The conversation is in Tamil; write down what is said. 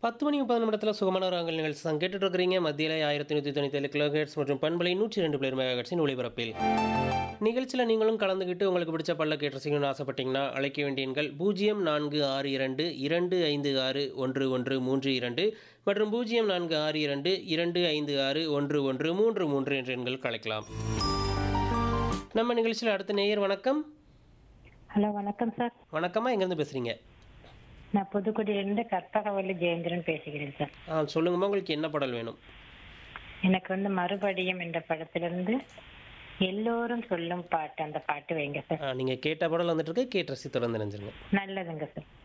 பத்து மணி முப்பது நிமிடத்தில் சுகமான ராங்கல் நிகழ்ச்சி தான் கேட்டுட்டு இருக்கிறீங்க மத்தியில ஆயிரத்தி நூற்றி தொண்ணூற்றி ஏழு கிலோஹெட்ஸ் மற்றும் பண்பலை நூற்றி ரெண்டு பிளேர் மெகாஹெட்ஸின் ஒளிபரப்பில் நிகழ்ச்சியில் நீங்களும் கலந்துக்கிட்டு உங்களுக்கு பிடிச்ச பல்ல கேட்டு ரசிக்கணும்னு ஆசைப்பட்டீங்கன்னா அழைக்க வேண்டிய எண்கள் பூஜ்ஜியம் நான்கு ஆறு இரண்டு இரண்டு ஐந்து ஆறு ஒன்று ஒன்று மூன்று இரண்டு மற்றும் பூஜ்ஜியம் நான்கு ஆறு இரண்டு இரண்டு ஐந்து ஆறு ஒன்று ஒன்று மூன்று மூன்று என்ற எண்களுக்கு அழைக்கலாம் நம்ம நிகழ்ச்சியில் அடுத்த நேயர் வணக்கம் ஹலோ வணக்கம் சார் வணக்கமா எங்கேருந்து பேசுகிறீங்க நான் புதுக்குடியிலிருந்து கற்பகவல்லி ஜெயேந்திரன் பேசுகிறேன் சார் ஆ சொல்லுங்கம்மா உங்களுக்கு என்ன பாடல் வேணும் எனக்கு வந்து மறுபடியும் என்ற படத்திலிருந்து எல்லோரும் சொல்லும் பாட்டு அந்த பாட்டு வைங்க சார் நீங்கள் கேட்ட பாடல் வந்துட்டு இருக்கு கேட்டு ரசி தொடர்ந்து நினைஞ்சிருங்க நல்லதுங்க சார்